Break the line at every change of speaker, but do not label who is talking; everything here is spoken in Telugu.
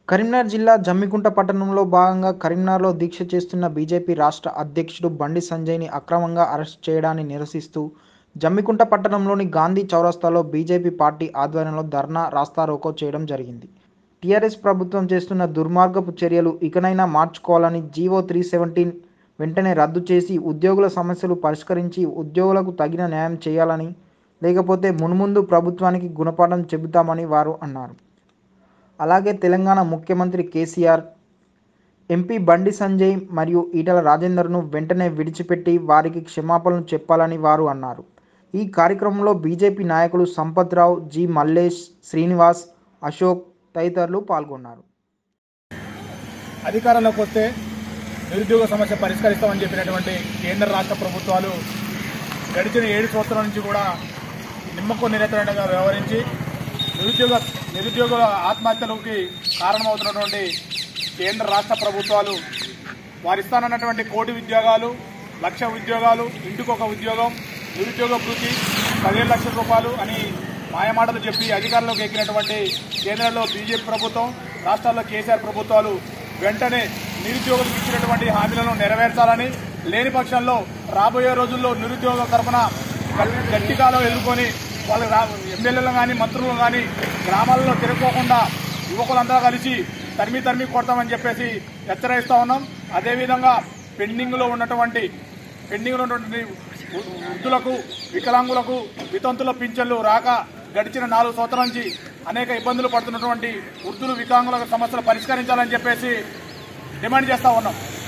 కరీంనగర్ జిల్లా జమ్మికుంట పట్టణంలో భాగంగా కరీంనగర్లో దీక్ష చేస్తున్న బీజేపీ రాష్ట్ర అధ్యక్షుడు బండి సంజయ్ని అక్రమంగా అరెస్ట్ చేయడాన్ని నిరసిస్తూ జమ్మికుంట పట్టణంలోని గాంధీ చౌరస్తాలో బీజేపీ పార్టీ ఆధ్వర్యంలో ధర్నా రాస్తారోకో చేయడం జరిగింది టీఆర్ఎస్ ప్రభుత్వం చేస్తున్న దుర్మార్గపు చర్యలు ఇకనైనా మార్చుకోవాలని జీవో త్రీ సెవెంటీన్ వెంటనే రద్దు చేసి ఉద్యోగుల సమస్యలు పరిష్కరించి ఉద్యోగులకు తగిన న్యాయం చేయాలని లేకపోతే మున్ముందు ప్రభుత్వానికి గుణపాఠం చెబుతామని వారు అన్నారు అలాగే తెలంగాణ ముఖ్యమంత్రి కేసీఆర్ ఎంపీ బండి సంజయ్ మరియు ఈటల రాజేందర్ను వెంటనే విడిచిపెట్టి వారికి క్షమాపణలు చెప్పాలని వారు అన్నారు ఈ కార్యక్రమంలో బీజేపీ నాయకులు సంపత్రావు జి మల్లేష్ శ్రీనివాస్ అశోక్ తదితరులు పాల్గొన్నారు
అధికారంలోకి వస్తే నిరుద్యోగ సమస్య పరిష్కరిస్తామని చెప్పినటువంటి కేంద్ర రాష్ట్ర ప్రభుత్వాలు గడిచిన ఏడు సంవత్సరాల నుంచి కూడా నిమ్మకు నిరంతరంగా వ్యవహరించి నిరుద్యోగ నిరుద్యోగుల ఆత్మహత్యలకి కారణమవుతున్నటువంటి కేంద్ర రాష్ట్ర ప్రభుత్వాలు వారిస్తానన్నటువంటి కోటి ఉద్యోగాలు లక్ష ఉద్యోగాలు ఇంటికి ఒక ఉద్యోగం నిరుద్యోగ భృతి పదిహేను లక్షల రూపాయలు అని మాయమాటలు చెప్పి అధికారంలోకి ఎక్కినటువంటి కేంద్రంలో బీజేపీ ప్రభుత్వం రాష్ట్రాల్లో కేసీఆర్ ప్రభుత్వాలు వెంటనే నిరుద్యోగులకు ఇచ్చినటువంటి హామీలను నెరవేర్చాలని లేని పక్షంలో రాబోయే రోజుల్లో నిరుద్యోగ తరఫున గట్టిగాలో ఎదుర్కొని వాళ్ళ ఎమ్మెల్యేలు కానీ మంత్రులు కానీ గ్రామాలలో తిరగకోకుండా యువకులందరూ కలిసి తరిమి తరిమి కొడతామని చెప్పేసి హెచ్చరిస్తా ఉన్నాం అదేవిధంగా పెండింగ్లో ఉన్నటువంటి పెండింగ్లో ఉన్నటువంటి వృద్ధులకు వికలాంగులకు వితంతుల పింఛన్లు రాక గడిచిన నాలుగు సంవత్సరాల నుంచి అనేక ఇబ్బందులు పడుతున్నటువంటి వృద్ధులు వికలాంగుల సమస్యలు పరిష్కరించాలని చెప్పేసి డిమాండ్ చేస్తా ఉన్నాం